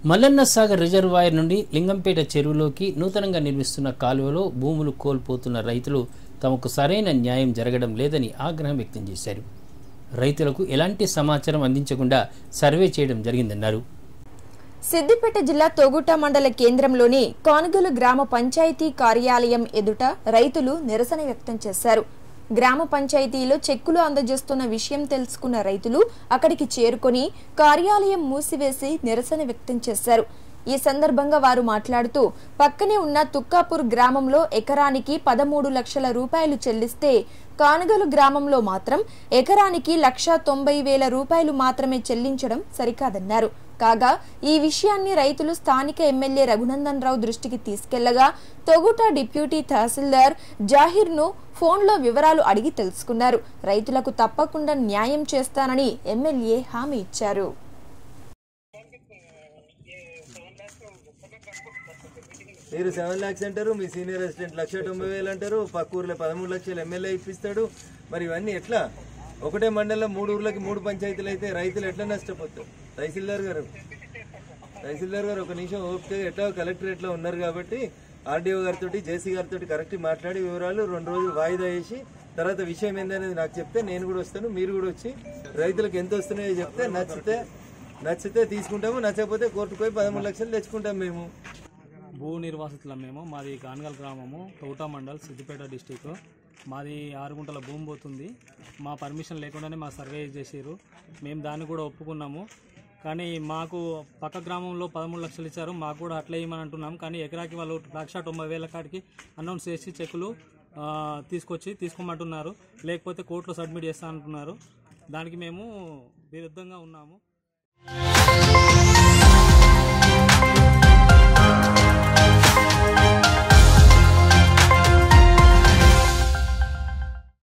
Mallanna Sagar reservoir నుండి లింగంపేట చెరువులోకి నూతనంగా నిర్మిస్తున్న కాలువలో భూములు కోల్పోతున్న రైతులు తమకు సరైన న్యాయం జరగడం లేదని ఆగ్రహం వ్యక్తం చేశారు రైతులకు ఎలాంటి సమాచారం అందించకుండా సర్వే చేయడం జరిగిందన్నారు సిద్దిపేట జిల్లా తోగుట మండల కేంద్రంలోని కానుగలు గ్రామ పంచాయతీ కార్యాలయం ఎదుట రైతులు నిరసన వ్యక్తం చేశారు గ్రామ పంచాయతీలో చెక్కులు అందజేస్తున్న విషయం తెలుసుకున్న రైతులు అక్కడికి చేరుకొని కార్యాలయం మూసివేసి నిరసన వ్యక్తం చేశారు ఈ సందర్భంగా వారు మాట్లాడుతూ పక్కనే ఉన్న తుక్కాపూర్ గ్రామంలో ఎకరానికి పదమూడు లక్షల రూపాయలు చెల్లిస్తే కానుగలు గ్రామంలో మాత్రం ఎకరానికి లక్ష తొంభై వేల రూపాయలు మాత్రమే చెల్లించడం సరికాదన్నారు కాగా ఈ విషయాన్ని రైతులు స్థానిక ఎమ్మెల్యే రఘునందన్ రావు దృష్టికి తీసుకెళ్లగా తొగుట డిప్యూటీ తహసీల్దార్ జాహిర్ ను ఫోన్లో వివరాలు అడిగి తెలుసుకున్నారు రైతులకు తప్పకుండా న్యాయం చేస్తానని ఎమ్మెల్యే హామీ ఇచ్చారు మీరు సెవెన్ ల్యాక్స్ అంటారు మీ సీనియర్ అసిస్టెంట్ లక్ష తొంభై వేలు అంటారు పక్క ఊర్లో పదమూడు లక్షలు ఎమ్మెల్యే ఇప్పిస్తాడు మరి ఇవన్నీ ఎట్లా ఒకటే మండలం మూడు ఊర్లకి మూడు పంచాయతీలు అయితే రైతులు ఎట్లా నష్టపోతారు తహసీల్దార్ గారు తహసీల్దార్ గారు ఒక నిమిషం ఓపిక ఎట్లా కలెక్టర్ ఎట్లా ఉన్నారు కాబట్టి ఆర్డీఓ గారితో జేసీ గారితో కరెక్ట్ మాట్లాడి వివరాలు రెండు రోజులు వాయిదా వేసి తర్వాత విషయం ఏందనేది నాకు చెప్తే నేను కూడా వస్తాను మీరు కూడా వచ్చి రైతులకు ఎంత వస్తున్నాయో చెప్తే నచ్చితే నచ్చితే తీసుకుంటాము నచ్చకపోతే కోర్టుకు పోయి పదమూడు లక్షలు తెచ్చుకుంటాం మేము భూ నిర్వాసితులం మేము మాది కాన్గల్ గ్రామము తౌటా మండల్ సిద్దిపేట డిస్టిక్ మాది ఆరు గుంటల భూమి పోతుంది మా పర్మిషన్ లేకుండానే మా సర్వే చేసారు మేము దాన్ని కూడా ఒప్పుకున్నాము కానీ మాకు పక్క గ్రామంలో పదమూడు లక్షలు ఇచ్చారు మాకు కూడా అట్లా ఇవ్వమని అంటున్నాం కానీ ఎకరాకి వాళ్ళు లక్ష తొంభై వేల కాడికి అనౌన్స్ చేసి చెక్కులు ఆ, తీసుకొచ్చి తీసుకోమంటున్నారు లేకపోతే కోర్టులో సబ్మిట్ చేస్తా అంటున్నారు దానికి మేము విరుద్ధంగా ఉన్నాము